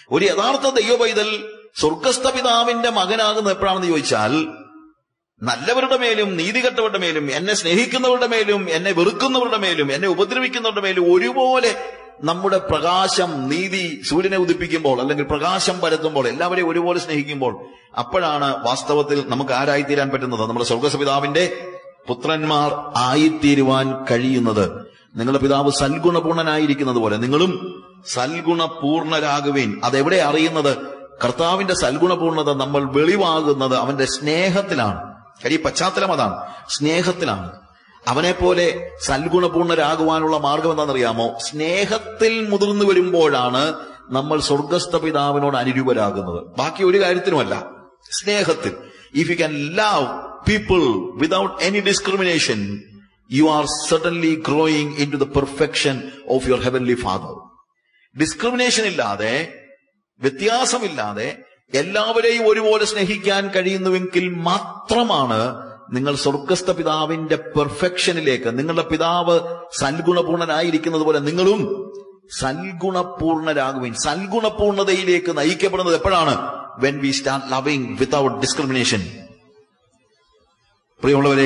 ഒരു യഥാർത്ഥ ദൈവ പൈതൽ സ്വർഗസ്ഥ പിതാവിന്റെ മകനാകുന്നത് എപ്പോഴാണെന്ന് ചോദിച്ചാൽ നല്ലവരുടെ മേലും നീതികെട്ടവരുടെ മേലും എന്നെ സ്നേഹിക്കുന്നവരുടെ മേലും എന്നെ വെറുക്കുന്നവരുടെ മേലും എന്നെ ഉപദ്രവിക്കുന്നവരുടെ മേലും ഒരുപോലെ നമ്മുടെ പ്രകാശം നീതി സൂര്യനെ ഉദിപ്പിക്കുമ്പോൾ അല്ലെങ്കിൽ പ്രകാശം പരത്തുമ്പോൾ എല്ലാവരെയും ഒരുപോലെ സ്നേഹിക്കുമ്പോൾ അപ്പോഴാണ് വാസ്തവത്തിൽ നമുക്ക് ആരായിത്തീരാൻ പറ്റുന്നത് നമ്മുടെ സ്വർഗസ്വപിതാവിന്റെ പുത്രന്മാർ ആയിത്തീരുവാൻ കഴിയുന്നത് നിങ്ങളുടെ പിതാവ് സൽഗുണപൂർണനായിരിക്കുന്നത് പോലെ നിങ്ങളും സൽഗുണപൂർണരാകുവേൻ അതെവിടെ അറിയുന്നത് കർത്താവിന്റെ സൽഗുണപൂർണത നമ്മൾ വെളിവാകുന്നത് അവന്റെ സ്നേഹത്തിലാണ് കാര്യം ഈ പശ്ചാത്തലം അതാണ് സ്നേഹത്തിലാണ് അവനെ പോലെ സൽഗുണപൂർണരാകുവാനുള്ള മാർഗം എന്താണെന്നറിയാമോ സ്നേഹത്തിൽ മുതിർന്നു വരുമ്പോഴാണ് നമ്മൾ സ്വർഗസ്ഥ പിതാവിനോട് അനുരൂപരാകുന്നത് ബാക്കി ഒരു കാര്യത്തിനുമല്ല സ്നേഹത്തിൽ if you can love people without any discrimination you are suddenly growing into the perfection of your heavenly father discrimination ഇല്ലാതെ വ്യത്യാസമില്ലാതെ എല്ലാവരെയും ഒരുപോലെ സ്നേഹിക്കാൻ കഴിയുന്നുവെങ്കിൽ മാത്രമാണ് നിങ്ങൾ സ്വർഗസ്ഥ പിതാവിന്റെ പെർഫെക്ഷനിലേക്ക് നിങ്ങളുടെ പിതാവ് സൽഗുണപൂർണനായിരിക്കുന്നത് പോലെ നിങ്ങളും സൽഗുണപൂർണരാകുവിൻ സൽഗുണപൂർണതയിലേക്ക് നയിക്കപ്പെടുന്നത് എപ്പോഴാണ് when we start loving without discrimination പ്രിയമുള്ളവരെ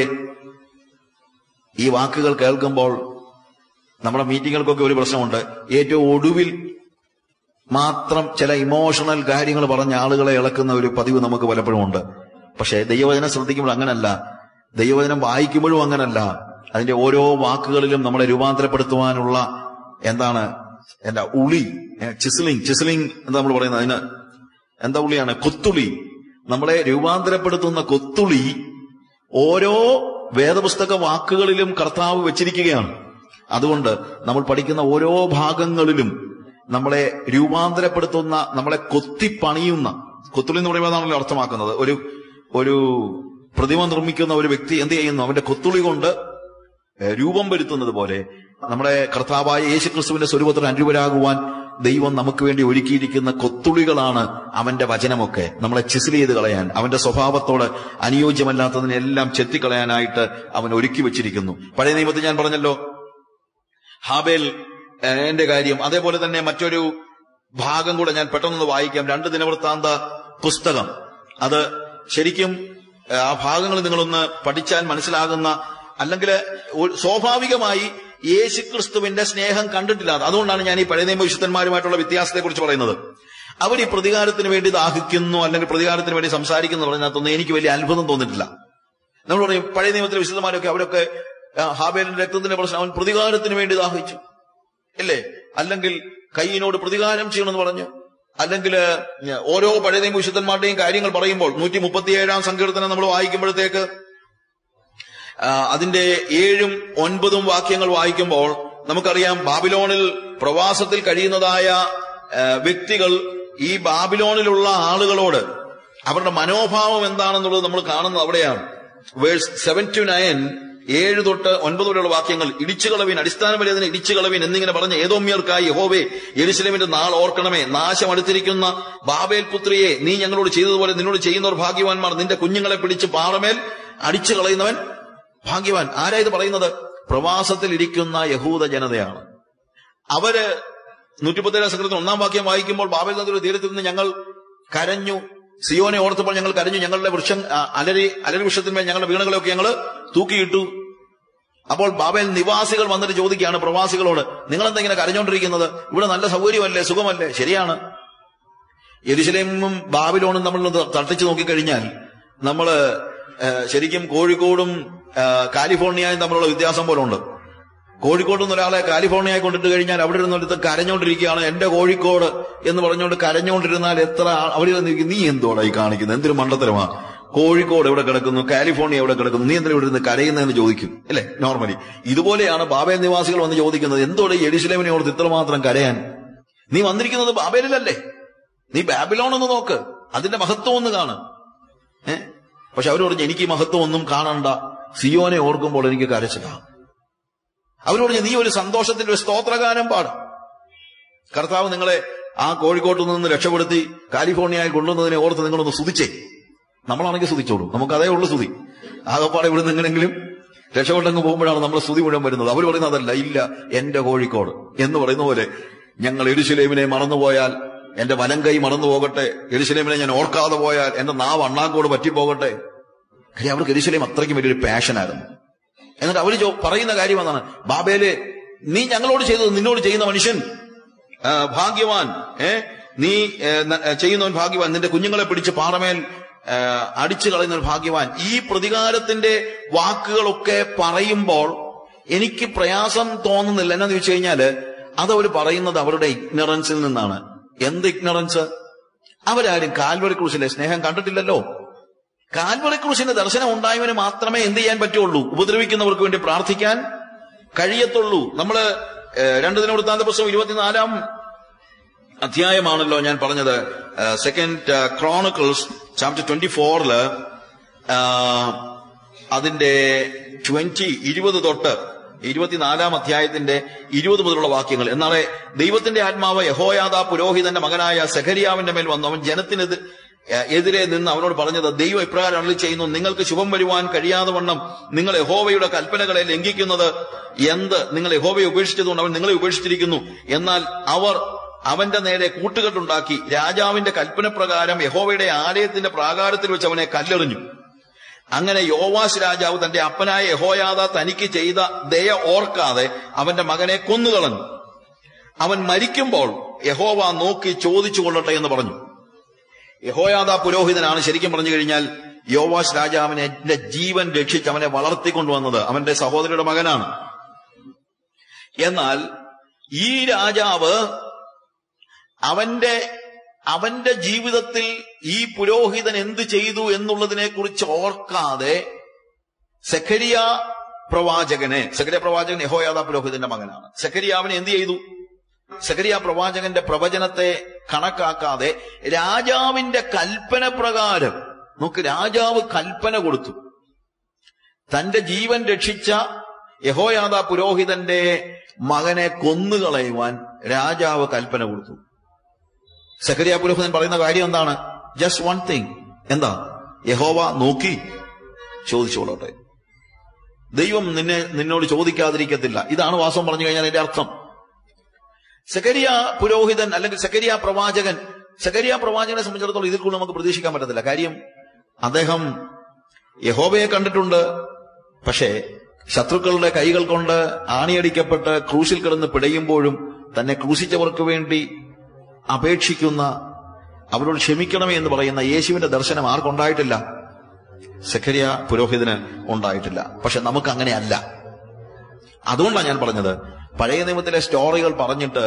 ഈ വാക്കുകൾ കേൾക്കുമ്പോൾ നമ്മുടെ മീറ്റിങ്ങുകൾക്കൊക്കെ ഒരു പ്രശ്നമുണ്ട് ഏറ്റവും ഒടുവിൽ മാത്രം ചില ഇമോഷണൽ കാര്യങ്ങൾ പറഞ്ഞ ആളുകളെ ഇളക്കുന്ന ഒരു പതിവ് നമുക്ക് പലപ്പോഴും ഉണ്ട് പക്ഷേ ദൈവവചനം ശ്രദ്ധിക്കുമ്പോൾ അങ്ങനല്ല ദൈവവചനം വായിക്കുമ്പോഴും അങ്ങനല്ല അതിന്റെ ഓരോ വാക്കുകളിലും നമ്മളെ രൂപാന്തരപ്പെടുത്തുവാനുള്ള എന്താണ് എന്താ ഉളി ചിസ്ലിംഗ് ചിസ്ലിംഗ് എന്താ നമ്മൾ പറയുന്നത് അതിന് എന്താ ഉളിയാണ് കൊത്തുളി നമ്മളെ രൂപാന്തരപ്പെടുത്തുന്ന കൊത്തുളി ഓരോ വേദപുസ്തക വാക്കുകളിലും കർത്താവ് വെച്ചിരിക്കുകയാണ് അതുകൊണ്ട് നമ്മൾ പഠിക്കുന്ന ഓരോ ഭാഗങ്ങളിലും നമ്മളെ രൂപാന്തരപ്പെടുത്തുന്ന നമ്മളെ കൊത്തിപ്പണിയുന്ന കൊത്തുളി എന്ന് പറയുമ്പോൾ അതാണല്ലോ അർത്ഥമാക്കുന്നത് ഒരു ഒരു പ്രതിമ നിർമ്മിക്കുന്ന ഒരു വ്യക്തി എന്ത് ചെയ്യുന്നു അവന്റെ കൊത്തുളി കൊണ്ട് ഏഹ്, രൂപം വരുത്തുന്നത് പോലെ നമ്മുടെ കർത്താവായ യേശു ക്രിസ്തുവിന്റെ സ്വരൂപത്തിന് അനുരൂപരാകുവാൻ ദൈവം നമുക്ക് വേണ്ടി ഒരുക്കിയിരിക്കുന്ന കൊത്തുളികളാണ് അവന്റെ വചനമൊക്കെ നമ്മളെ ചിസിൽ ചെയ്ത് കളയാൻ അവന്റെ സ്വഭാവത്തോട് അനുയോജ്യമല്ലാത്തതിനെല്ലാം ചെത്തിക്കളയാനായിട്ട് അവൻ ഒരുക്കി വെച്ചിരിക്കുന്നു പഴയ നിയമത്തിൽ ഞാൻ പറഞ്ഞല്ലോ ഹാബേൽ ഏഹ്, എന്റെ കാര്യം അതേപോലെ തന്നെ മറ്റൊരു ഭാഗം കൂടെ ഞാൻ പെട്ടെന്ന് വായിക്കാം രണ്ട് ദിനവൃത്താന്ത പുസ്തകം അത് ശരിക്കും ഏഹ്, ആ ഭാഗങ്ങൾ നിങ്ങളൊന്ന് പഠിച്ചാൽ മനസ്സിലാകുന്ന അല്ലെങ്കിൽ സ്വാഭാവികമായി യേശുക്രിസ്തുവിന്റെ സ്നേഹം കണ്ടിട്ടില്ല അതുകൊണ്ടാണ് ഞാൻ ഈ പഴയ നിയമ വിശുദ്ധന്മാരുമായിട്ടുള്ള വ്യത്യാസത്തെ കുറിച്ച് പറയുന്നത് അവർ ഈ പ്രതികാരത്തിന് വേണ്ടി ദാഹിക്കുന്നു അല്ലെങ്കിൽ പ്രതികാരത്തിന് വേണ്ടി സംസാരിക്കുന്നു പറഞ്ഞതിനകത്തൊന്നും എനിക്ക് വലിയ അത്ഭുതം തോന്നിയിട്ടില്ല നമ്മൾ പറയും പഴയ നിയമത്തിലെ വിശുദ്ധന്മാരൊക്കെ അവരൊക്കെ ആ, ഹാബേലിന്റെ രക്തത്തിന്റെ പ്രശ്നം അവൻ പ്രതികാരത്തിന് വേണ്ടി ദാഹിച്ചു ഇല്ലേ അല്ലെങ്കിൽ കൈയിനോട് പ്രതികാരം ചെയ്യണമെന്ന് പറഞ്ഞു അല്ലെങ്കിൽ ഓരോ പഴയ നിയമ വിശുദ്ധന്മാരുടെയും കാര്യങ്ങൾ പറയുമ്പോൾ നൂറ്റി മുപ്പത്തിയേഴാം സങ്കീർത്തനം നമ്മൾ വായിക്കുമ്പോഴത്തേക്ക് ആ, അതിന്റെ ഏഴും ഒൻപതും വാക്യങ്ങൾ വായിക്കുമ്പോൾ നമുക്കറിയാം ബാബിലോണിൽ പ്രവാസത്തിൽ കഴിയുന്നതായ ആ, വ്യക്തികൾ ഈ ബാബിലോണിലുള്ള ആളുകളോട് അവരുടെ മനോഭാവം എന്താണെന്നുള്ളത് നമ്മൾ കാണുന്നത് അവിടെയാണ് വേഴ്സ് സെവൻ ടു നയൻ ഏഴ് തൊട്ട് ഒൻപത് വരെയുള്ള വാക്യങ്ങൾ ഇടിച്ചുകളവിൻ അടിസ്ഥാന വലിയതിന് ഇടിച്ചുകളവിൻ എന്നിങ്ങനെ പറഞ്ഞ ഏതോമ്യർക്കായി യഹോവേ യെരുസലേമിന്റെ നാൾ ഓർക്കണമേ നാശം അടുത്തിരിക്കുന്ന ബാബേൽ പുത്രിയെ നീ ഞങ്ങളോട് ചെയ്തതുപോലെ നിന്നോട് ചെയ്യുന്നവർ ഭാഗ്യവാന്മാർ നിന്റെ കുഞ്ഞുങ്ങളെ പിടിച്ച് പാറമേൽ അടിച്ചു കളയുന്നവൻ ഭാഗ്യവാൻ ആരാ ഇത് പറയുന്നത് പ്രവാസത്തിൽ ഇരിക്കുന്ന യഹൂദ ജനതയാണ് അവര് നൂറ്റിപ്പത്തേഴാം സംഘത്തിൽ ഒന്നാം വാക്യം വായിക്കുമ്പോൾ ബാബേൽ നദിയുടെ തീരത്ത് നിന്ന് ഞങ്ങൾ കരഞ്ഞു സിയോനെ ഓർത്തപ്പോൾ ഞങ്ങൾ കരഞ്ഞു ഞങ്ങളുടെ വൃക്ഷം ആ, അലരി അലരി വൃക്ഷത്തിന്മേൽ ഞങ്ങളുടെ വീണകളെയൊക്കെ ഞങ്ങൾ തൂക്കിയിട്ടു അപ്പോൾ ബാബേൽ നിവാസികൾ വന്നിട്ട് ചോദിക്കുകയാണ് പ്രവാസികളോട് നിങ്ങൾ എന്താ ഇങ്ങനെ കരഞ്ഞോണ്ടിരിക്കുന്നത് ഇവിടെ നല്ല സൗകര്യമല്ലേ സുഖമല്ലേ ശരിയാണ് യെരുശലേമും ബാബിലോണും നമ്മൾ തട്ടിച്ചു നോക്കിക്കഴിഞ്ഞാൽ നമ്മള് ഏഹ്, ശരിക്കും കോഴിക്കോടും ഏഹ്, കാലിഫോർണിയയും തമ്മിലുള്ള വ്യത്യാസം പോലെ ഉണ്ട് കോഴിക്കോട് നിന്ന് ഒരാളെ കാലിഫോർണിയയിൽ കൊണ്ടിട്ട് കഴിഞ്ഞാൽ അവിടെ ഇരുന്നിടത്ത് കരഞ്ഞോണ്ടിരിക്കുകയാണ് എന്റെ കോഴിക്കോട് എന്ന് പറഞ്ഞുകൊണ്ട് കരഞ്ഞോണ്ടിരുന്നാൽ എത്ര ആൾ- അവിടെ ഇരുന്നിരിക്കും നീ എന്തോടാ ഈ കാണിക്കുന്നത് എന്തൊരു മണ്ടത്തരമാ കോഴിക്കോട് എവിടെ കിടക്കുന്നു കാലിഫോർണിയ എവിടെ കിടക്കുന്നു നീ എന്തിനാ ഇവിടെ ഇരുന്ന് കരയുന്നതെന്ന് ചോദിക്കും അല്ലെ നോർമലി ഇതുപോലെയാണ് ബാബേൽ നിവാസികൾ വന്ന് ചോദിക്കുന്നത് എന്തോടെ എഡിസ്ലേമിനെ ഓർത്ത് ഇത്രമാത്രം കരയാൻ നീ വന്നിരിക്കുന്നത് ബാബേലിലല്ലേ നീ ബാബിലോൺ ഒന്ന് നോക്ക് അതിന്റെ മഹത്വം ഒന്ന് കാണ് ഏ പക്ഷെ അവർ പറഞ്ഞു എനിക്ക് ഈ മഹത്വം ഒന്നും കാണണ്ട സിയോനെ ഓർക്കുമ്പോൾ എനിക്ക് കരച്ചില്ല അവർ പറഞ്ഞു നീ ഒരു സന്തോഷത്തിന്റെ ഒരു സ്തോത്രഗാനം പാടും കർത്താവ് നിങ്ങളെ ആ കോഴിക്കോട്ട് നിന്ന് രക്ഷപ്പെടുത്തി കാലിഫോർണിയയിൽ കൊണ്ടുവന്നതിനെ ഓർത്ത് നിങ്ങളൊന്ന് സ്തുതിച്ചേ നമ്മളാണെങ്കിൽ സ്തുതിച്ചോളൂ നമുക്ക് അതേ ഉള്ളൂ സ്തുതി ആകപ്പാടെ ഇവിടെ നിങ്ങളെങ്കിലും രക്ഷപ്പെട്ടങ്ങ് പോകുമ്പോഴാണ് നമ്മളെ സ്തുതി മുഴുവൻ വരുന്നത് അവർ പറയുന്നത് അതല്ല ഇല്ല എന്റെ കോഴിക്കോട് എന്ന് പറയുന്ന പോലെ ഞങ്ങൾ എരുശലേമിനെ മറന്നുപോയാൽ എന്റെ വലം കൈ മറന്നു പോകട്ടെ എരുസലേമിനെ ഞാൻ ഓർക്കാതെ പോയാൽ എന്റെ നാവ് അണ്ണാക്കോട് പറ്റിപ്പോകട്ടെ കാര്യം അവർക്ക് എരുസലേം അത്രയ്ക്കും വലിയൊരു പാഷനായിരുന്നു എന്നിട്ട് അവര് ചോ- പറയുന്ന കാര്യം എന്താണ് ബാബേലെ നീ ഞങ്ങളോട് ചെയ്തത് നിന്നോട് ചെയ്യുന്ന മനുഷ്യൻ ആ, ഭാഗ്യവാൻ ഏ നീ ഏ, ന- ഏ, ചെയ്യുന്നവൻ ഭാഗ്യവാൻ നിന്റെ കുഞ്ഞുങ്ങളെ പിടിച്ച് പാറമേൽ ഏ, അടിച്ചു കളയുന്നവൻ ഭാഗ്യവാൻ ഈ പ്രതികാരത്തിന്റെ വാക്കുകളൊക്കെ പറയുമ്പോൾ എനിക്ക് പ്രയാസം തോന്നുന്നില്ല എന്നാന്ന് ചോദിച്ചു കഴിഞ്ഞാല് അതവർ പറയുന്നത് അവരുടെ ഇഗ്നറൻസിൽ നിന്നാണ് എന്ത് ഇഗ്നറൻസ് അവരാരും കാൽവറി ക്രൂസിലെ സ്നേഹം കണ്ടിട്ടില്ലല്ലോ കാൽവറി ക്രൂസിന്റെ ദർശനം ഉണ്ടായവന് മാത്രമേ എന്ത് ചെയ്യാൻ പറ്റുള്ളൂ ഉപദ്രവിക്കുന്നവർക്ക് വേണ്ടി പ്രാർത്ഥിക്കാൻ കഴിയത്തുള്ളൂ നമ്മള് ഏഹ്, രണ്ട് ദിന വൃത്താന്ത പുസ്തകം ഇരുപത്തിനാലാം അധ്യായമാണല്ലോ ഞാൻ പറഞ്ഞത് സെക്കൻഡ് ക്രോണിക്കിൾസ് ചാപ്റ്റർ ട്വന്റി ഫോറില് അതിന്റെ ട്വന്റി ഇരുപത് തൊട്ട് ഇരുപത്തിനാലാം അധ്യായത്തിന്റെ ഇരുപത് മുതലുള്ള വാക്യങ്ങൾ എന്നാളെ ദൈവത്തിന്റെ ആത്മാവ് യഹോയാദ പുരോഹിതന്റെ മകനായ സെഖരിയാവിന്റെ മേൽ വന്നു അവൻ ജനത്തിനെതി ഏഹ് എതിരെ നിന്ന് അവനോട് പറഞ്ഞത് ദൈവം ഇപ്രകാരം അരുളി ചെയ്യുന്നു നിങ്ങൾക്ക് ശുഭം വരുവാൻ കഴിയാതെ വണ്ണം നിങ്ങൾ യഹോവയുടെ കൽപ്പനകളെ ലംഘിക്കുന്നത് എന്ത് നിങ്ങൾ യഹോവയെ ഉപേക്ഷിച്ചതുകൊണ്ട് അവൻ നിങ്ങളെ ഉപേക്ഷിച്ചിരിക്കുന്നു എന്നാൽ അവർ അവന്റെ നേരെ കൂട്ടുകെട്ടുണ്ടാക്കി രാജാവിന്റെ കൽപ്പന പ്രകാരം യഹോവയുടെ ആലയത്തിന്റെ പ്രാകാരത്തിൽ വെച്ച് അവനെ കല്ലെറിഞ്ഞു അങ്ങനെ യോവാസ് രാജാവ് തന്റെ അപ്പനായ യഹോയാദ തനിക്ക് ചെയ്ത ദയ ഓർക്കാതെ അവന്റെ മകനെ കൊന്നുകളഞ്ഞു അവൻ മരിക്കുമ്പോൾ യഹോവ നോക്കി ചോദിച്ചു കൊള്ളട്ടെ എന്ന് പറഞ്ഞു യഹോയാദ പുരോഹിതനാണ് ശരിക്കും പറഞ്ഞു കഴിഞ്ഞാൽ യോവാസ് രാജാവിനെ എന്റെ ജീവൻ രക്ഷിച്ച് അവനെ വളർത്തിക്കൊണ്ടുവന്നത് അവന്റെ സഹോദരിയുടെ മകനാണ് എന്നാൽ ഈ രാജാവ് അവന്റെ അവന്റെ ജീവിതത്തിൽ ഈ പുരോഹിതൻ എന്ത് ചെയ്തു എന്നുള്ളതിനെ കുറിച്ച് ഓർക്കാതെ സെഖരിയ പ്രവാചകനെ സെഖരിയ പ്രവാചകൻ യഹോയാദ പുരോഹിതന്റെ മകനാണ് സെഖരിയാവിനെ എന്ത് ചെയ്തു സെഖരിയ പ്രവാചകന്റെ പ്രവചനത്തെ കണക്കാക്കാതെ രാജാവിന്റെ കൽപ്പന പ്രകാരം നമുക്ക് രാജാവ് കൽപ്പന കൊടുത്തു തന്റെ ജീവൻ രക്ഷിച്ച യഹോയാദ പുരോഹിതന്റെ മകനെ കൊന്നുകളയുവാൻ രാജാവ് കൽപ്പന കൊടുത്തു സക്കരിയ പുരോഹിതൻ പറയുന്ന കാര്യം എന്താണ് ജസ്റ്റ് വൺ തിങ് എന്താ യഹോവ നോക്കി ചോദിച്ചോളട്ടെ ദൈവം നിന്നെ നിന്നോട് ചോദിക്കാതിരിക്കത്തില്ല ഇതാണ് വാസം പറഞ്ഞു കഴിഞ്ഞാൽ അതിന്റെ അർത്ഥം സക്കരിയ പുരോഹിതൻ അല്ലെങ്കിൽ സക്കരിയ പ്രവാചകൻ സക്കരിയ പ്രവാചകനെ സംബന്ധിച്ചിടത്തോളം ഇതിൽ കൂടുതൽ നമുക്ക് പ്രതീക്ഷിക്കാൻ പറ്റത്തില്ല കാര്യം അദ്ദേഹം യഹോവയെ കണ്ടിട്ടുണ്ട് പക്ഷേ ശത്രുക്കളുടെ കൈകൾ കൊണ്ട് ആണിയടിക്കപ്പെട്ട് ക്രൂശിൽ കിടന്ന് പിടയുമ്പോഴും തന്നെ ക്രൂശിച്ചവർക്ക് വേണ്ടി അപേക്ഷിക്കുന്ന അവരോട് ക്ഷമിക്കണമേ എന്ന് പറയുന്ന യേശുവിന്റെ ദർശനം ആർക്കുണ്ടായിട്ടില്ല സഖരിയ പുരോഹിതന് ഉണ്ടായിട്ടില്ല പക്ഷെ നമുക്ക് അങ്ങനെയല്ല അതുകൊണ്ടാണ് ഞാൻ പറഞ്ഞത് പഴയ നിയമത്തിലെ സ്റ്റോറികൾ പറഞ്ഞിട്ട്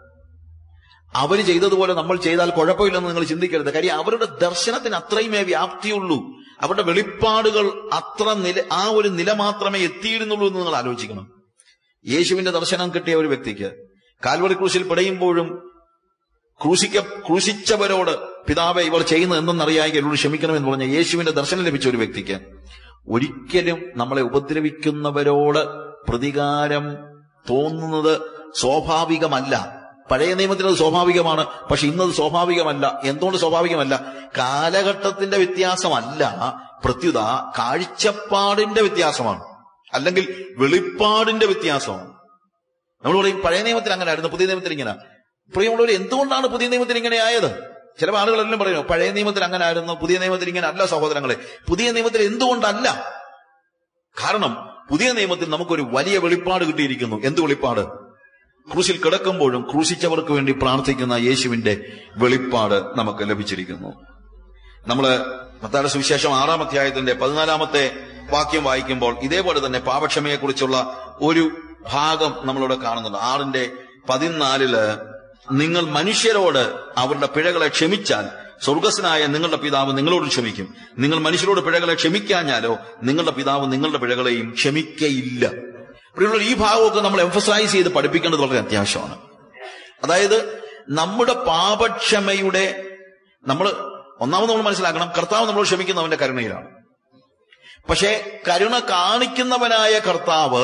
അവർ ചെയ്തതുപോലെ നമ്മൾ ചെയ്താൽ കുഴപ്പമില്ലെന്ന് നിങ്ങൾ ചിന്തിക്കരുത് കാര്യം അവരുടെ ദർശനത്തിന് അത്രയുമേ വ്യാപ്തിയുള്ളൂ അവരുടെ വെളിപ്പാടുകൾ അത്ര നില ആ ഒരു നില മാത്രമേ എത്തിയിരുന്നുള്ളൂ എന്ന് നിങ്ങൾ ആലോചിക്കണം യേശുവിന്റെ ദർശനം കിട്ടിയ ഒരു വ്യക്തിക്ക് കാൽവറി ക്രൂശിൽ പിടയുമ്പോഴും ക്രൂശിക്ക ക്രൂശിച്ചവരോട് പിതാവെ ഇവർ ചെയ്യുന്നത് എന്തെന്നറിയാമെങ്കിൽ എന്നോട് ക്ഷമിക്കണമെന്ന് പറഞ്ഞ യേശുവിന്റെ ദർശനം ലഭിച്ച ഒരു വ്യക്തിക്ക് ഒരിക്കലും നമ്മളെ ഉപദ്രവിക്കുന്നവരോട് പ്രതികാരം തോന്നുന്നത് സ്വാഭാവികമല്ല പഴയ നിയമത്തിൽ അത് സ്വാഭാവികമാണ് പക്ഷെ ഇന്നത് സ്വാഭാവികമല്ല എന്തുകൊണ്ട് സ്വാഭാവികമല്ല കാലഘട്ടത്തിന്റെ വ്യത്യാസമല്ല പ്രത്യുത കാഴ്ചപ്പാടിന്റെ വ്യത്യാസമാണ് അല്ലെങ്കിൽ വെളിപ്പാടിന്റെ വ്യത്യാസമാണ് നമ്മൾ പറയും പഴയ നിയമത്തിൽ അങ്ങനെ ആയിരുന്നു പുതിയ നിയമത്തിൽ ഇങ്ങനെ പ്രിയമുള്ളവർ എന്തുകൊണ്ടാണ് പുതിയ നിയമത്തിൽ ഇങ്ങനെ ആയത് ചില ആളുകളെല്ലാം പറയുന്നു പഴയ നിയമത്തിൽ അങ്ങനെ ആയിരുന്നു പുതിയ നിയമത്തിൽ ഇങ്ങനെ അല്ല സഹോദരങ്ങളെ പുതിയ നിയമത്തിൽ എന്തുകൊണ്ടല്ല കാരണം പുതിയ നിയമത്തിൽ നമുക്കൊരു വലിയ വെളിപ്പാട് കിട്ടിയിരിക്കുന്നു എന്ത് വെളിപ്പാട് ക്രൂശിൽ കിടക്കുമ്പോഴും ക്രൂശിച്ചവർക്ക് വേണ്ടി പ്രാർത്ഥിക്കുന്ന യേശുവിന്റെ വെളിപ്പാട് നമുക്ക് ലഭിച്ചിരിക്കുന്നു നമ്മള് മത്തായുടെ സുവിശേഷം ആറാം അധ്യായത്തിന്റെ പതിനാലാമത്തെ വാക്യം വായിക്കുമ്പോൾ ഇതേപോലെ തന്നെ പാപക്ഷമയെക്കുറിച്ചുള്ള ഒരു ഭാഗം നമ്മളിവിടെ കാണുന്നുണ്ട് ആറിന്റെ പതിനാലില് നിങ്ങൾ മനുഷ്യരോട് അവരുടെ പിഴകളെ ക്ഷമിച്ചാൽ സ്വർഗസ്നായ നിങ്ങളുടെ പിതാവ് നിങ്ങളോട് ക്ഷമിക്കും നിങ്ങൾ മനുഷ്യരോട് പിഴകളെ ക്ഷമിക്കാഞ്ഞാലോ നിങ്ങളുടെ പിതാവ് നിങ്ങളുടെ പിഴകളെയും ക്ഷമിക്കയില്ല പ്രിയമുള്ളവർ ഈ ഭാഗമൊക്കെ നമ്മൾ എംഫസൈസ് ചെയ്ത് പഠിപ്പിക്കേണ്ടത് വളരെ അത്യാവശ്യമാണ് അതായത് നമ്മുടെ പാപക്ഷമയുടെ നമ്മൾ ഒന്നാമത് നമ്മൾ മനസ്സിലാക്കണം കർത്താവ് നമ്മളോട് ക്ഷമിക്കുന്നവന്റെ കരുണയിലാണ് പക്ഷേ കരുണ കാണിക്കുന്നവനായ കർത്താവ്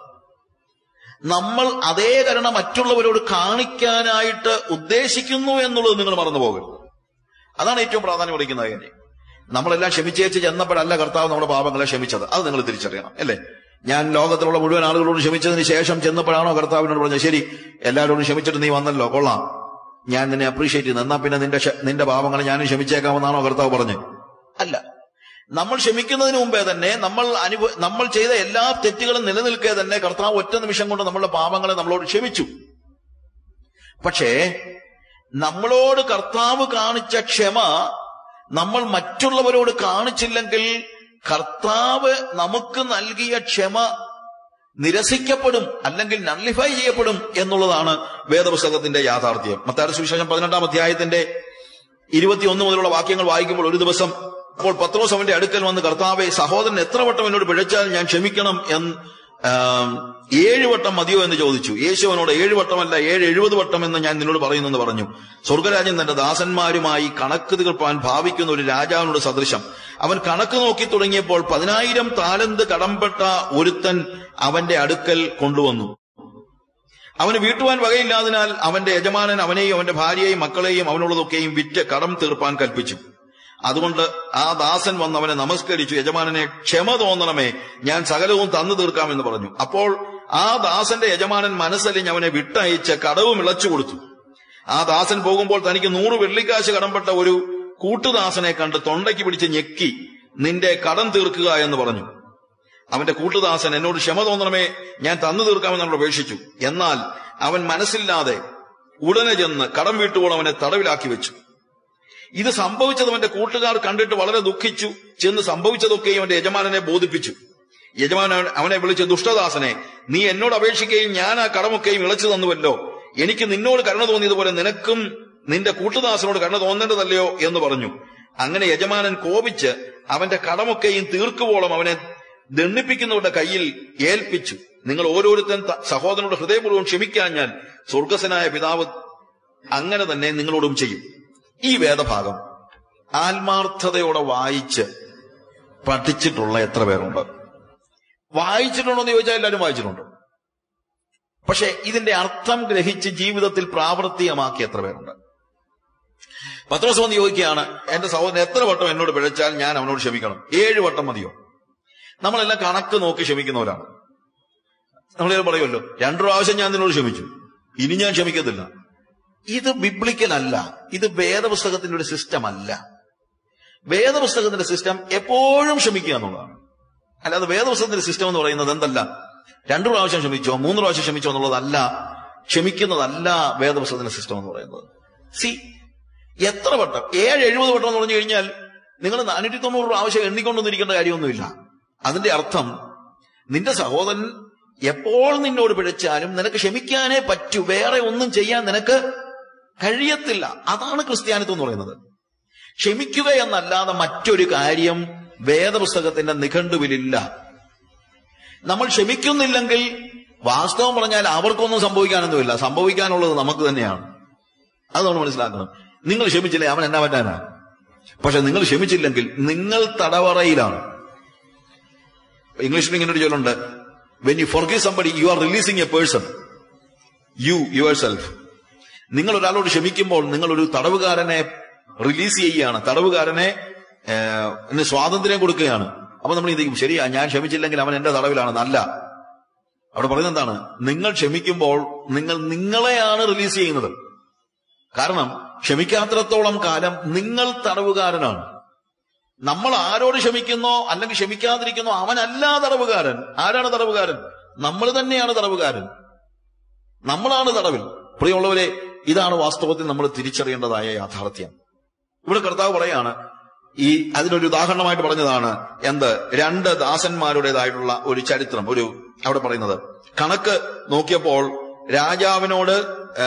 നമ്മൾ അതേ കരുണ മറ്റുള്ളവരോട് കാണിക്കാനായിട്ട് ഉദ്ദേശിക്കുന്നു എന്നുള്ളത് നിങ്ങൾ മറന്നു പോകരുത് അതാണ് ഏറ്റവും പ്രാധാന്യം കൊടുക്കുന്ന കാര്യം നമ്മളെല്ലാം ക്ഷമിച്ചേച്ച് ചെന്നപ്പോഴല്ല കർത്താവ് നമ്മുടെ പാപങ്ങളെ ക്ഷമിച്ചത് അത് നിങ്ങൾ തിരിച്ചറിയണം അല്ലേ ഞാൻ ലോകത്തിലുള്ള മുഴുവൻ ആളുകളോട് ക്ഷമിച്ചതിന് ശേഷം ചെന്നപ്പോഴാണോ കർത്താവിനോട് പറഞ്ഞത് ശരി എല്ലാവരോടും ക്ഷമിച്ചിട്ട് നീ വന്നല്ലോ കൊള്ളാം ഞാൻ നിന്നെ അപ്രീഷിയേറ്റ് ചെയ്യുന്നത് എന്നാ പിന്നെ നിന്റെ ക്ഷ- നിന്റെ പാപങ്ങളെ ഞാനും ക്ഷമിച്ചേക്കാമെന്നാണോ കർത്താവ് പറഞ്ഞത് അല്ല നമ്മൾ ക്ഷമിക്കുന്നതിന് മുമ്പേ തന്നെ നമ്മൾ അനുഭവ നമ്മൾ ചെയ്ത എല്ലാ തെറ്റുകളും നിലനിൽക്കെ തന്നെ കർത്താവ് ഒറ്റ നിമിഷം കൊണ്ട് നമ്മളുടെ പാപങ്ങളെ നമ്മളോട് ക്ഷമിച്ചു പക്ഷേ നമ്മളോട് കർത്താവ് കാണിച്ച ക്ഷമ നമ്മൾ മറ്റുള്ളവരോട് കാണിച്ചില്ലെങ്കിൽ കർത്താവ് നമുക്ക് നൽകിയ ക്ഷമ നിരസിക്കപ്പെടും അല്ലെങ്കിൽ നള്ളിഫൈ ചെയ്യപ്പെടും എന്നുള്ളതാണ് വേദപുസ്തകത്തിന്റെ യാഥാർത്ഥ്യം മത്താരുടെ സുവിശേഷം പതിനെട്ടാം അധ്യായത്തിന്റെ ഇരുപത്തിയൊന്ന് മുതലുള്ള വാക്യങ്ങൾ വായിക്കുമ്പോൾ ഒരു ദിവസം അപ്പോൾ പത്രോസ് അവന്റെ അടുക്കൽ വന്ന് കർത്താവെ സഹോദരൻ എത്ര വട്ടം എന്നോട് പിഴച്ചാൽ ഞാൻ ക്ഷമിക്കണം എന്ന് ആം, ഏഴ് വട്ടം മതിയോ എന്ന് ചോദിച്ചു യേശു അവനോട് ഏഴ് വട്ടമല്ല ഏഴ് എഴുപത് വട്ടം എന്ന് ഞാൻ നിന്നോട് പറയുന്നെന്ന് പറഞ്ഞു സ്വർഗരാജ്യം തന്റെ ദാസന്മാരുമായി കണക്ക് തീർപ്പാൻ ഭാവിക്കുന്ന ഒരു രാജാവിനോട് സദൃശം അവൻ കണക്ക് നോക്കി തുടങ്ങിയപ്പോൾ പതിനായിരം താലന്ത് കടംപെട്ട ഒരുത്തൻ അവന്റെ അടുക്കൽ കൊണ്ടുവന്നു അവന് വീട്ടുവാൻ വകയില്ലാതിനാൽ അവന്റെ യജമാനൻ അവനെയും അവന്റെ ഭാര്യയെയും മക്കളെയും അവനുള്ളതൊക്കെയും വിറ്റ് കടം തീർപ്പാൻ കൽപ്പിച്ചു അതുകൊണ്ട് ആ ദാസൻ വന്ന് അവനെ നമസ്കരിച്ചു യജമാനനെ ക്ഷമ തോന്നണമേ ഞാൻ സകലവും തന്നു തീർക്കാമെന്ന് പറഞ്ഞു അപ്പോൾ ആ ദാസന്റെ യജമാനൻ മനസ്സലിഞ്ഞ് അവനെ വിട്ടയച്ച് കടവും ഇളച്ചു കൊടുത്തു ആ ദാസൻ പോകുമ്പോൾ തനിക്ക് നൂറ് വെള്ളിക്കാശ് കടംപെട്ട ഒരു കൂട്ടുദാസനെ കണ്ട് തൊണ്ടയ്ക്ക് പിടിച്ച് ഞെക്കി നിന്റെ കടം തീർക്കുക എന്ന് പറഞ്ഞു അവന്റെ കൂട്ടുദാസൻ എന്നോട് ക്ഷമ തോന്നണമേ ഞാൻ തന്നു തീർക്കാമെന്നുള്ള അപേക്ഷിച്ചു എന്നാൽ അവൻ മനസ്സില്ലാതെ ഉടനെ ചെന്ന് കടം വീട്ടുമ്പോൾ അവനെ തടവിലാക്കി വെച്ചു ഇത് സംഭവിച്ചത് അവന്റെ കൂട്ടുകാർ കണ്ടിട്ട് വളരെ ദുഃഖിച്ചു ചെന്ന് സംഭവിച്ചതൊക്കെയും അവന്റെ യജമാനനെ ബോധിപ്പിച്ചു യജമാനൻ അവനെ വിളിച്ച് ദുഷ്ടദാസനെ നീ എന്നോട് അപേക്ഷിക്കുകയും ഞാൻ ആ കടമൊക്കെയും ഇളച്ചു തന്നുവല്ലോ എനിക്ക് നിന്നോട് കരുണ തോന്നിയതുപോലെ നിനക്കും നിന്റെ കൂട്ടുദാസനോട് കരുണ തോന്നേണ്ടതല്ലയോ എന്ന് പറഞ്ഞു അങ്ങനെ യജമാനൻ കോപിച്ച് അവന്റെ കടമൊക്കെയും തീർക്കുവോളം അവനെ ദണ്ഡിപ്പിക്കുന്നവരുടെ കയ്യിൽ ഏൽപ്പിച്ചു നിങ്ങൾ ഓരോരുത്തൻ ത- സഹോദരനോട് ഹൃദയപൂർവ്വം ക്ഷമിക്കാഞ്ഞാൽ സ്വർഗസ്വനായ പിതാവ് അങ്ങനെ തന്നെ നിങ്ങളോടും ചെയ്യും ഈ വേദഭാഗം ആത്മാർത്ഥതയോടെ വായിച്ച് പഠിച്ചിട്ടുള്ള എത്ര പേരുണ്ട് വായിച്ചിട്ടുണ്ടോ എന്ന് ചോദിച്ചാൽ എല്ലാവരും വായിച്ചിട്ടുണ്ട് പക്ഷെ ഇതിന്റെ അർത്ഥം ഗ്രഹിച്ച് ജീവിതത്തിൽ പ്രാവർത്തികമാക്കിയ എത്ര പേരുണ്ട് പത്രോസ് വന്ന് ചോദിക്കുകയാണ് എന്റെ സഹോദരൻ എത്ര വട്ടം എന്നോട് പിഴച്ചാൽ ഞാൻ അവനോട് ക്ഷമിക്കണം ഏഴ് വട്ടം മതിയോ നമ്മളെല്ലാം കണക്ക് നോക്കി ക്ഷമിക്കുന്നവരാണ് നമ്മൾ പറയുമല്ലോ രണ്ടു പ്രാവശ്യം ഞാൻ നിന്നോട് ക്ഷമിച്ചു ഇനി ഞാൻ ക്ഷമിക്കത്തില്ല ഇത് ബിബ്ലിക്കൽ അല്ല ഇത് വേദപുസ്തകത്തിന്റെ ഒരു സിസ്റ്റം അല്ല വേദപുസ്തകത്തിന്റെ സിസ്റ്റം എപ്പോഴും ക്ഷമിക്കുക എന്നുള്ളതാണ് അല്ലാതെ വേദപുസ്തകത്തിന്റെ സിസ്റ്റം എന്ന് പറയുന്നത് എന്തല്ല രണ്ടു പ്രാവശ്യം ക്ഷമിച്ചോ മൂന്ന് പ്രാവശ്യം ക്ഷമിച്ചോ എന്നുള്ളതല്ല ക്ഷമിക്കുന്നതല്ല വേദപുസ്തകത്തിന്റെ സിസ്റ്റം എന്ന് പറയുന്നത് സി എത്ര വട്ടം ഏഴ് എഴുപത് വട്ടം എന്ന് പറഞ്ഞു കഴിഞ്ഞാൽ നിങ്ങൾ നാനൂറ്റി തൊണ്ണൂറ് പ്രാവശ്യം എണ്ണിക്കൊണ്ടൊന്നിരിക്കേണ്ട കാര്യമൊന്നുമില്ല അതിന്റെ അർത്ഥം നിന്റെ സഹോദരൻ എപ്പോൾ നിന്നോട് പിഴച്ചാലും നിനക്ക് ക്ഷമിക്കാനേ പറ്റൂ വേറെ ഒന്നും ചെയ്യാൻ നിനക്ക് കഴിയത്തില്ല അതാണ് ക്രിസ്ത്യാനിത്വം എന്ന് പറയുന്നത് ക്ഷമിക്കുക എന്നല്ലാതെ മറ്റൊരു കാര്യം വേദപുസ്തകത്തിന്റെ നിഘണ്ടുവിലില്ല നമ്മൾ ക്ഷമിക്കുന്നില്ലെങ്കിൽ വാസ്തവം പറഞ്ഞാൽ അവർക്കൊന്നും സംഭവിക്കാനൊന്നുമില്ല സംഭവിക്കാനുള്ളത് നമുക്ക് തന്നെയാണ് അത് നമ്മൾ മനസ്സിലാക്കണം നിങ്ങൾ ക്ഷമിച്ചില്ലേ അവൻ എന്നാ പറ്റാനാ പക്ഷെ നിങ്ങൾ ക്ഷമിച്ചില്ലെങ്കിൽ നിങ്ങൾ തടവറയിലാണ് ഇംഗ്ലീഷിൽ ഇങ്ങനെ ഒരു ചൊല്ലുണ്ട് when you forgive somebody you are releasing a person you yourself നിങ്ങൾ ഒരാളോട് ക്ഷമിക്കുമ്പോൾ നിങ്ങൾ ഒരു തടവുകാരനെ റിലീസ് ചെയ്യുകയാണ് തടവുകാരനെ ഏഹ്, ന് സ്വാതന്ത്ര്യം കൊടുക്കുകയാണ് അപ്പൊ നമ്മൾ ചിന്തിക്കും ശരിയാ ഞാൻ ക്ഷമിച്ചില്ലെങ്കിൽ അവൻ എന്റെ തടവിലാണ് അല്ല അവിടെ പറയുന്നത് എന്താണ് നിങ്ങൾ ക്ഷമിക്കുമ്പോൾ നിങ്ങൾ നിങ്ങളെയാണ് റിലീസ് ചെയ്യുന്നത് കാരണം ക്ഷമിക്കാത്തിടത്തോളം കാലം നിങ്ങൾ തടവുകാരനാണ് നമ്മൾ ആരോട് ക്ഷമിക്കുന്നോ അല്ലെങ്കിൽ ക്ഷമിക്കാതിരിക്കുന്നോ അവനല്ല തടവുകാരൻ ആരാണ് തടവുകാരൻ നമ്മൾ തന്നെയാണ് തടവുകാരൻ നമ്മളാണ് തടവിൽ പ്രിയമുള്ളവരെ ഇതാണ് വാസ്തവത്തിൽ നമ്മൾ തിരിച്ചറിയേണ്ടതായ യാഥാർത്ഥ്യം ഇവിടെ കർത്താവ് പറയാണ് ഈ അതിനൊരു ഉദാഹരണമായിട്ട് പറഞ്ഞതാണ് എന്ത് രണ്ട് ദാസന്മാരുടേതായിട്ടുള്ള ഒരു ചരിത്രം ഒരു അവിടെ പറയുന്നത് കണക്ക് നോക്കിയപ്പോൾ രാജാവിനോട് ആ,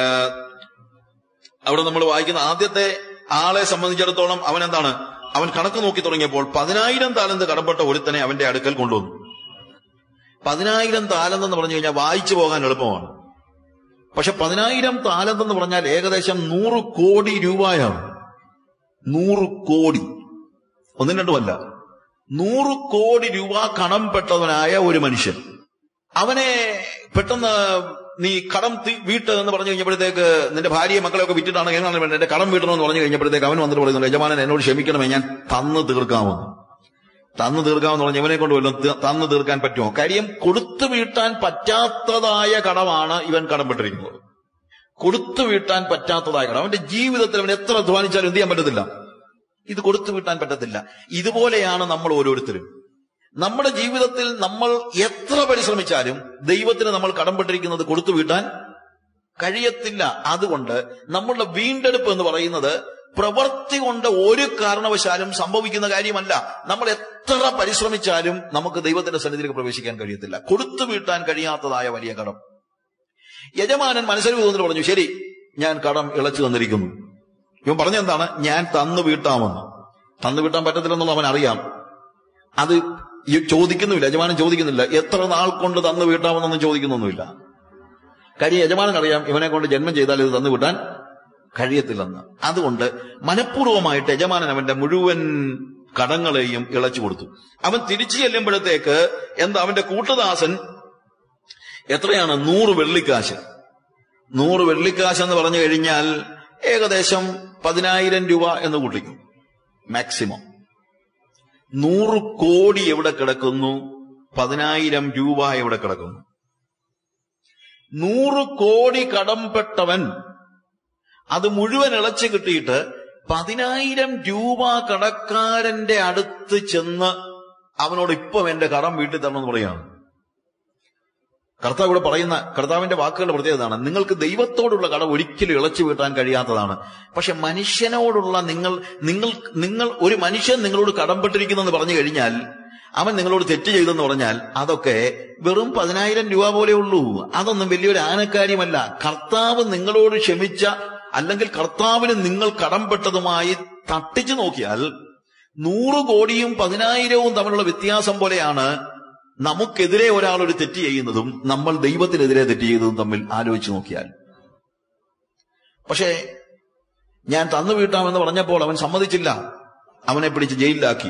അവിടെ നമ്മൾ വായിക്കുന്ന ആദ്യത്തെ ആളെ സംബന്ധിച്ചിടത്തോളം അവൻ എന്താണ് അവൻ കണക്ക് നോക്കി തുടങ്ങിയപ്പോൾ പതിനായിരം താലന്ത് കടപ്പെട്ട ഒരുത്തനെ അവന്റെ അടുക്കൽ കൊണ്ടുവന്നു പതിനായിരം താലന്ത് എന്ന് പറഞ്ഞു കഴിഞ്ഞാൽ വായിച്ചു പോകാൻ എളുപ്പമാണ് പക്ഷെ പതിനായിരം താലന്ത് എന്ന് പറഞ്ഞാൽ ഏകദേശം നൂറ് കോടി രൂപയാണ് നൂറ് കോടി ഒന്നും രണ്ടുമല്ല നൂറ് കോടി രൂപ കടം പെട്ടവനായ ഒരു മനുഷ്യൻ അവനെ പെട്ടെന്ന് നീ കടം തി- വീട്ട് എന്ന് പറഞ്ഞു കഴിഞ്ഞപ്പോഴത്തേക്ക് നിന്റെ ഭാര്യയെ മക്കളെയൊക്കെ വിറ്റിട്ടാണ് എങ്ങനെയാണ് വേണ്ടത് എന്റെ കടം വീട്ടണമെന്ന് പറഞ്ഞു കഴിഞ്ഞപ്പോഴത്തേക്ക് അവൻ വന്നിട്ട് പറയുന്നു യജമാനൻ എന്നോട് ക്ഷമിക്കണമേ ഞാൻ തന്ന് തീർക്കാമെന്ന് തന്നു തീർക്കാമെന്ന് പറഞ്ഞു ഇവനെ കൊണ്ട് വല്ലതും ത- തന്നു തീർക്കാൻ പറ്റുമോ കാര്യം കൊടുത്തു വീട്ടാൻ പറ്റാത്തതായ കടമാണ് ഇവൻ കടംപെട്ടിരിക്കുന്നത് കൊടുത്തു വീട്ടാൻ പറ്റാത്തതായ കടം അവന്റെ ജീവിതത്തിൽ അവൻ എത്ര അധ്വാനിച്ചാലും എന്ത് ചെയ്യാൻ പറ്റത്തില്ല ഇത് കൊടുത്തു വീട്ടാൻ പറ്റത്തില്ല ഇതുപോലെയാണ് നമ്മൾ ഓരോരുത്തരും നമ്മുടെ ജീവിതത്തിൽ നമ്മൾ എത്ര പരിശ്രമിച്ചാലും ദൈവത്തിന് നമ്മൾ കടംപെട്ടിരിക്കുന്നത് കൊടുത്തു വീട്ടാൻ കഴിയത്തില്ല അതുകൊണ്ട് നമ്മളുടെ വീണ്ടെടുപ്പ് എന്ന് പറയുന്നത് പ്രവൃത്തി കൊണ്ട് ഒരു കാരണവശാലും സംഭവിക്കുന്ന കാര്യമല്ല നമ്മൾ എത്ര പരിശ്രമിച്ചാലും നമുക്ക് ദൈവത്തിന്റെ സന്നിധിയിലേക്ക് പ്രവേശിക്കാൻ കഴിയത്തില്ല കൊടുത്തു വീട്ടാൻ കഴിയാത്തതായ വലിയ കടം യജമാനൻ മനസ്സിൽ തോന്നിട്ട് പറഞ്ഞു ശരി ഞാൻ കടം ഇളച്ചു തന്നിരിക്കുന്നു ഇവൻ പറഞ്ഞെന്താണ് ഞാൻ തന്നു വീട്ടാമെന്ന് തന്നു വീട്ടാൻ പറ്റത്തില്ലെന്നുള്ള അവൻ അറിയാം അത് ഈ ചോദിക്കുന്നുമില്ല യജമാനൻ ചോദിക്കുന്നില്ല എത്ര നാൾ കൊണ്ട് തന്നു വീട്ടാമെന്നൊന്നും ചോദിക്കുന്നൊന്നുമില്ല കാര്യം യജമാനൻ അറിയാം ഇവനെ കൊണ്ട് ജന്മം ചെയ്താൽ ഇത് തന്നു വിട്ടാൻ കഴിയത്തില്ലെന്ന് അതുകൊണ്ട് മനഃപൂർവ്വമായിട്ട് യജമാനൻ അവന്റെ മുഴുവൻ കടങ്ങളെയും ഇളച്ചു കൊടുത്തു അവൻ തിരിച്ചു ചെല്ലുമ്പോഴത്തേക്ക് എന്താ അവന്റെ കൂട്ടദാസൻ എത്രയാണ് നൂറ് വെള്ളിക്കാശ് നൂറ് വെള്ളിക്കാശ് എന്ന് പറഞ്ഞു കഴിഞ്ഞാൽ ഏകദേശം പതിനായിരം രൂപ എന്ന് കൂട്ടിക്കും മാക്സിമം നൂറ് കോടി എവിടെ കിടക്കുന്നു പതിനായിരം രൂപ എവിടെ കിടക്കുന്നു നൂറ് കോടി കടംപെട്ടവൻ അത് മുഴുവൻ ഇളച്ചു കിട്ടിയിട്ട് പതിനായിരം രൂപ കടക്കാരന്റെ അടുത്ത് ചെന്ന് അവനോട് ഇപ്പം എന്റെ കടം വീട്ടിൽ തരണമെന്ന് പറയാണ് കർത്താവ് ഇവിടെ പറയുന്ന കർത്താവിന്റെ വാക്കുകളുടെ പ്രത്യേകതയാണ് നിങ്ങൾക്ക് ദൈവത്തോടുള്ള കടം ഒരിക്കലും ഇളച്ചു വീട്ടാൻ കഴിയാത്തതാണ് പക്ഷെ മനുഷ്യനോടുള്ള നിങ്ങൾ നിങ്ങൾ നിങ്ങൾ ഒരു മനുഷ്യൻ നിങ്ങളോട് കടംപെട്ടിരിക്കുന്നെന്ന് പറഞ്ഞു കഴിഞ്ഞാൽ അവൻ നിങ്ങളോട് തെറ്റ് ചെയ്തെന്ന് പറഞ്ഞാൽ അതൊക്കെ വെറും പതിനായിരം രൂപ പോലെ ഉള്ളൂ അതൊന്നും വലിയൊരു ആനക്കാര്യമല്ല കർത്താവ് നിങ്ങളോട് ക്ഷമിച്ച അല്ലെങ്കിൽ കർത്താവിന് നിങ്ങൾ കടംപെട്ടതുമായി തട്ടിച്ചു നോക്കിയാൽ നൂറ് കോടിയും പതിനായിരവും തമ്മിലുള്ള വ്യത്യാസം പോലെയാണ് നമുക്കെതിരെ ഒരാൾ ഒരു തെറ്റ് ചെയ്യുന്നതും നമ്മൾ ദൈവത്തിനെതിരെ തെറ്റ് ചെയ്തതും തമ്മിൽ ആലോചിച്ച് നോക്കിയാൽ പക്ഷേ ഞാൻ തന്നു വീട്ടാമെന്ന് പറഞ്ഞപ്പോൾ അവൻ സമ്മതിച്ചില്ല അവനെ പിടിച്ച് ജയിലിലാക്കി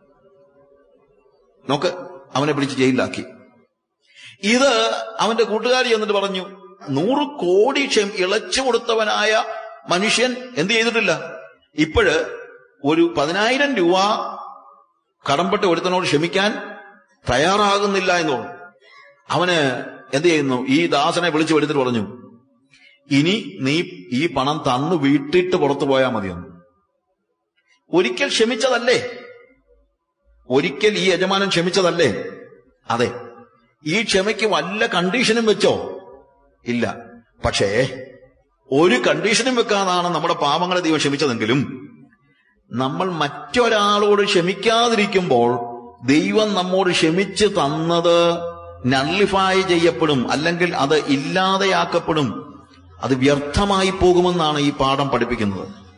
നോക്ക് അവനെ പിടിച്ച് ജയിലിലാക്കി ഇത് അവന്റെ കൂട്ടുകാരി എന്നിട്ട് പറഞ്ഞു നൂറ് കോടി ക്ഷം ഇളച്ചു കൊടുത്തവനായ മനുഷ്യൻ എന്ത് ചെയ്തിട്ടില്ല ഇപ്പോഴ് ഒരു പതിനായിരം രൂപ കടംപെട്ട ഒരുത്തനോട് ക്ഷമിക്കാൻ തയ്യാറാകുന്നില്ല എന്ന് പറഞ്ഞു അവന് എന്ത് ചെയ്യുന്നു ഈ ദാസനെ വിളിച്ചു വരുത്തിട്ട് പറഞ്ഞു ഇനി നീ ഈ പണം തന്നു വീട്ടിട്ട് പുറത്തു പോയാൽ മതിയെന്ന് ഒരിക്കൽ ക്ഷമിച്ചതല്ലേ ഒരിക്കൽ ഈ യജമാനൻ ക്ഷമിച്ചതല്ലേ അതെ ഈ ക്ഷമയ്ക്ക് വല്ല കണ്ടീഷനും വെച്ചോ ഇല്ല പക്ഷേ ഒരു കണ്ടീഷനും വെക്കാതാണ് നമ്മുടെ പാപങ്ങളെ ദൈവം ക്ഷമിച്ചതെങ്കിലും നമ്മൾ മറ്റൊരാളോട് ക്ഷമിക്കാതിരിക്കുമ്പോൾ ദൈവം നമ്മോട് ക്ഷമിച്ച് തന്നത് നള്ളിഫൈ ചെയ്യപ്പെടും അല്ലെങ്കിൽ അത് ഇല്ലാതെയാക്കപ്പെടും അത് വ്യർത്ഥമായി പോകുമെന്നാണ് ഈ പാഠം പഠിപ്പിക്കുന്നത്